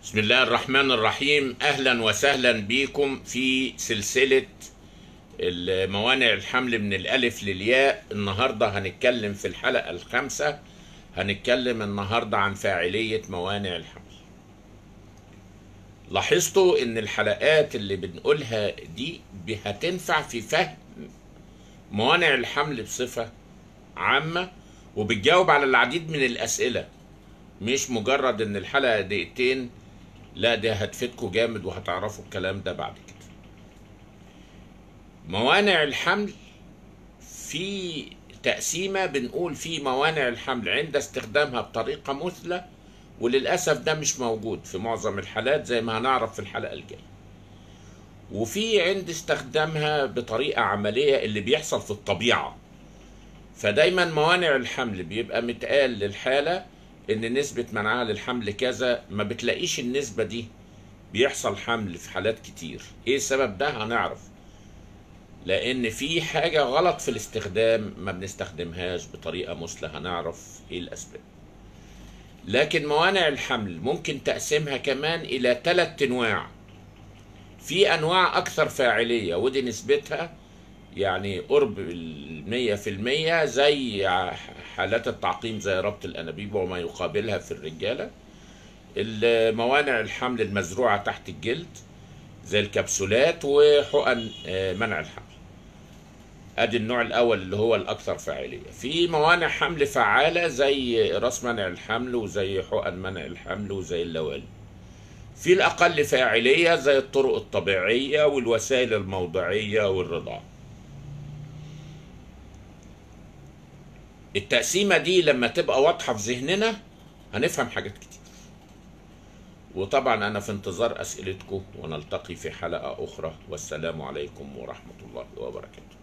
بسم الله الرحمن الرحيم اهلا وسهلا بكم في سلسله موانع الحمل من الالف للياء النهارده هنتكلم في الحلقه الخامسه هنتكلم النهارده عن فاعليه موانع الحمل لاحظتوا ان الحلقات اللي بنقولها دي هتنفع في فهم موانع الحمل بصفه عامه وبتجاوب على العديد من الاسئله مش مجرد ان الحلقه دقيقتين لا ده هتفيدكم جامد وهتعرفوا الكلام ده بعد كده موانع الحمل في تقسيمة بنقول في موانع الحمل عند استخدامها بطريقة مثلى وللأسف ده مش موجود في معظم الحالات زي ما هنعرف في الحلقة الجاية وفي عند استخدامها بطريقة عملية اللي بيحصل في الطبيعة فدايما موانع الحمل بيبقى متقال للحالة ان نسبة منعها للحمل كذا ما بتلاقيش النسبة دي بيحصل حمل في حالات كتير ايه السبب ده هنعرف لان في حاجة غلط في الاستخدام ما بنستخدمهاش بطريقة مثلى هنعرف ايه الاسباب لكن موانع الحمل ممكن تقسيمها كمان الى ثلاث انواع في انواع اكثر فاعلية ودي نسبتها يعني قرب المية في المية زي حالات التعقيم زي ربط الأنابيب وما يقابلها في الرجالة موانع الحمل المزروعة تحت الجلد زي الكبسولات وحقن منع الحمل ادي النوع الاول اللي هو الاكثر فاعليه في موانع حمل فعاله زي راس منع الحمل وزي حقن منع الحمل وزي اللوالي في الاقل فاعليه زي الطرق الطبيعيه والوسائل الموضعيه والرضاعه التقسيمة دي لما تبقى واضحة في ذهننا هنفهم حاجات كتير وطبعا أنا في انتظار أسئلتكم ونلتقي في حلقة أخرى والسلام عليكم ورحمة الله وبركاته